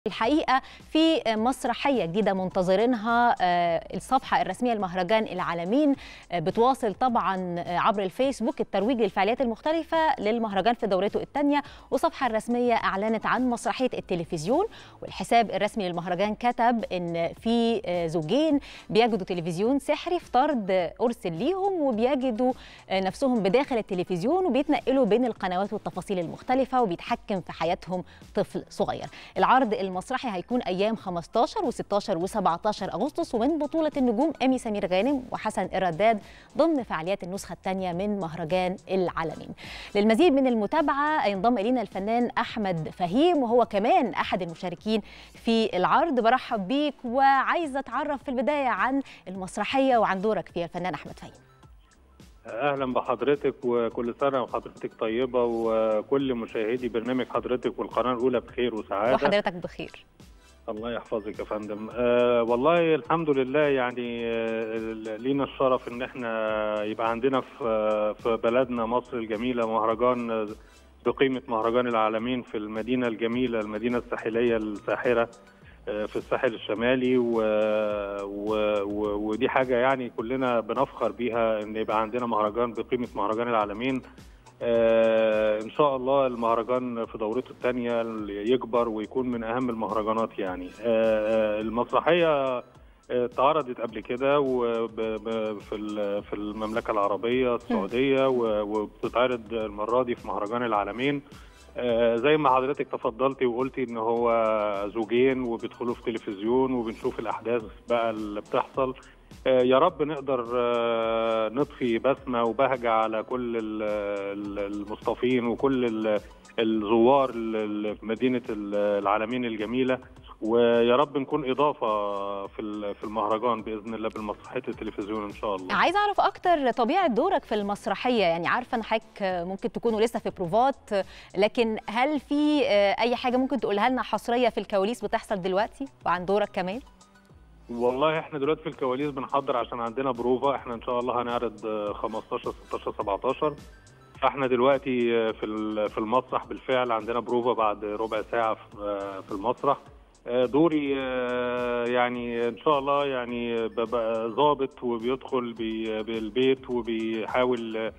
الحقيقة في مسرحية جديدة منتظرينها الصفحة الرسمية لمهرجان العالمين بتواصل طبعا عبر الفيسبوك الترويج للفعاليات المختلفة للمهرجان في دورته الثانية والصفحة الرسمية أعلنت عن مسرحية التلفزيون والحساب الرسمي للمهرجان كتب إن في زوجين بيجدوا تلفزيون سحري في طرد أرسل ليهم وبيجدوا نفسهم بداخل التلفزيون وبيتنقلوا بين القنوات والتفاصيل المختلفة وبيتحكم في حياتهم طفل صغير العرض المسرحي هيكون ايام 15 و16 و17 اغسطس ومن بطوله النجوم امي سمير غانم وحسن الرداد ضمن فعاليات النسخه الثانيه من مهرجان العالمين. للمزيد من المتابعه ينضم الينا الفنان احمد فهيم وهو كمان احد المشاركين في العرض برحب بيك وعايزه اتعرف في البدايه عن المسرحيه وعن دورك فيها الفنان احمد فهيم. اهلا بحضرتك وكل سنه وحضرتك طيبه وكل مشاهدي برنامج حضرتك والقناه الاولى بخير وسعاده وحضرتك بخير الله يحفظك يا فندم آه والله الحمد لله يعني آه لينا الشرف ان احنا يبقى عندنا في في بلدنا مصر الجميله مهرجان بقيمه مهرجان العالمين في المدينه الجميله المدينه الساحليه الساحره في الساحل الشمالي و... و... و... ودي حاجه يعني كلنا بنفخر بيها ان يبقى عندنا مهرجان بقيمه مهرجان العالمين آه ان شاء الله المهرجان في دورته الثانيه يكبر ويكون من اهم المهرجانات يعني آه المسرحيه اتعرضت قبل كده في في المملكه العربيه السعوديه وبتتعرض المره دي في مهرجان العالمين آه زي ما حضرتك تفضلتي وقلتي ان هو زوجين وبيدخلوا في تلفزيون وبنشوف الاحداث بقى اللي بتحصل آه يا رب نقدر آه نضفي بسمه وبهجه على كل المصطفين وكل الزوار لمدينه العالمين الجميله ويا رب نكون اضافه في في المهرجان باذن الله بالمسرحيه التلفزيون ان شاء الله. عايزه اعرف اكتر طبيعه دورك في المسرحيه يعني عارفه ان حضرتك ممكن تكونوا لسه في بروفات لكن هل في اي حاجه ممكن تقولها لنا حصريه في الكواليس بتحصل دلوقتي وعن دورك كمان؟ والله احنا دلوقتي في الكواليس بنحضر عشان عندنا بروفا احنا ان شاء الله هنعرض 15 16 17 فاحنا دلوقتي في في المسرح بالفعل عندنا بروفا بعد ربع ساعه في المسرح دوري يعني ان شاء الله يعني ببقى ظابط وبيدخل بالبيت وبيحاول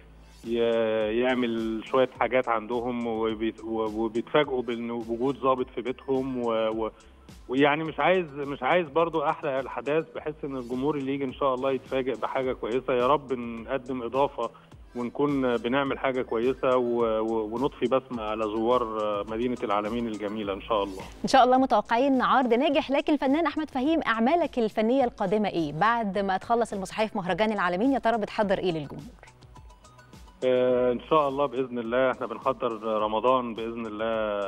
يعمل شويه حاجات عندهم وبيتفاجئوا بوجود ظابط في بيتهم ويعني مش عايز مش عايز برضو احرق الاحداث بحيث ان الجمهور اللي يجي ان شاء الله يتفاجئ بحاجه كويسه يا رب نقدم اضافه ونكون بنعمل حاجة كويسة ونضفي بسمة على زوار مدينة العالمين الجميلة إن شاء الله إن شاء الله متوقعين عرض ناجح لكن الفنان أحمد فهيم أعمالك الفنية القادمة إيه؟ بعد ما تخلص المسرحية في مهرجان العالمين يا ترى بتحضر إيه للجمهور؟ آه إن شاء الله بإذن الله إحنا بنحضر رمضان بإذن الله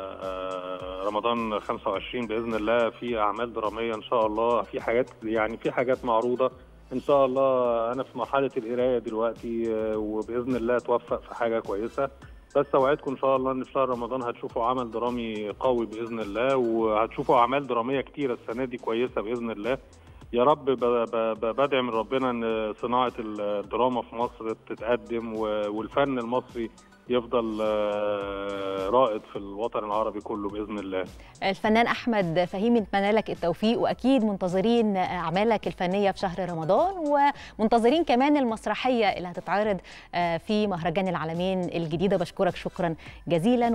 آه رمضان 25 بإذن الله في أعمال درامية إن شاء الله في حاجات يعني في حاجات معروضة ان شاء الله انا في مرحله القرايه دلوقتي وباذن الله اتوفق في حاجه كويسه بس اوعدكم ان شاء الله ان في شهر رمضان هتشوفوا عمل درامي قوي باذن الله وهتشوفوا اعمال دراميه كتيره السنه دي كويسه باذن الله يا رب بدعي من ربنا ان صناعه الدراما في مصر تتقدم والفن المصري يفضل رائد في الوطن العربي كله باذن الله. الفنان احمد فهيم نتمنى لك التوفيق واكيد منتظرين اعمالك الفنيه في شهر رمضان ومنتظرين كمان المسرحيه اللي هتتعرض في مهرجان العالمين الجديده بشكرك شكرا جزيلا